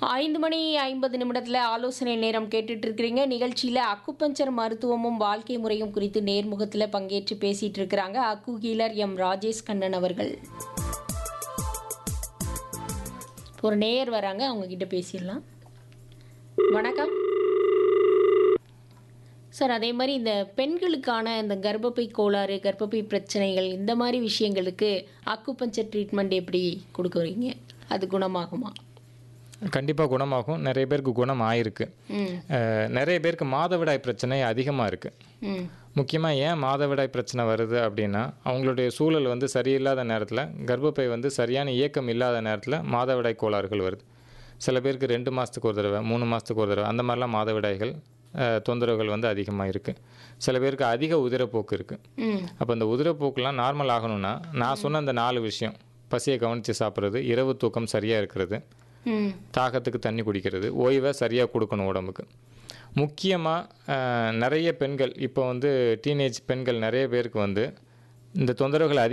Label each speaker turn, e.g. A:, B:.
A: ஐந்து மணி ஐம்பது நிமிடத்தில் ஆலோசனை நேரம் கேட்டுட்டு இருக்கிறீங்க நிகழ்ச்சியில் அக்குபஞ்சர் மருத்துவமும் வாழ்க்கை முறையும் குறித்து நேர்முகத்தில் பங்கேற்று பேசிட்டு இருக்கிறாங்க அக்கு ஹீலர் எம் ராஜேஷ் கண்ணன் அவர்கள் ஒரு நேயர் வராங்க அவங்க கிட்ட பேசிடலாம் வணக்கம் சார் அதே மாதிரி இந்த பெண்களுக்கான இந்த கர்ப்பப்பை கோளாறு கர்ப்பப்பை பிரச்சனைகள் இந்த மாதிரி விஷயங்களுக்கு அக்குபஞ்சர் ட்ரீட்மெண்ட் எப்படி கொடுக்குறீங்க அது குணமாகுமா
B: கண்டிப்பாக குணமாகும் நிறைய பேருக்கு குணம் ஆயிருக்கு
A: ம்
B: அஹ், நிறைய பேருக்கு மாதவிடாய் பிரச்சனை அதிகமாக இருக்குது
A: ம்
B: முக்கியமாக ஏன் மாதவிடாய் பிரச்சனை வருது அப்படின்னா அவங்களுடைய சூழல் வந்து சரியில்லாத நேரத்தில் கர்ப்பப்பை வந்து சரியான இயக்கம் இல்லாத நேரத்தில் மாதவிடாய் கோளாறுகள் வருது சில பேருக்கு ரெண்டு மாதத்துக்கு ஒரு தடவை மூணு மாதத்துக்கு ஒரு தடவை அந்த மாதிரிலாம் மாதவிடாய்கள் அஹ், தொந்தரவுகள் வந்து அதிகமாக இருக்குது சில பேருக்கு அதிக உதிரப்போக்கு இருக்குது
A: ம்
B: அப்போ இந்த உதிரப்போக்கெலாம் நார்மல் ஆகணும்னா நான் சொன்ன அந்த நாலு விஷயம் பசியை கவனித்து சாப்பிட்றது இரவு தூக்கம் சரியாக இருக்கிறது
A: ம்
B: தாகத்துக்கு தண்ணி குடிக்கிறது ஓய்வை சரியாக கொடுக்கணும் உடம்புக்கு முக்கியமாக நிறைய பெண்கள் இப்போ வந்து டீனேஜ் பெண்கள் நிறைய பேருக்கு வந்து இந்த தொந்தரவுகள் அதிக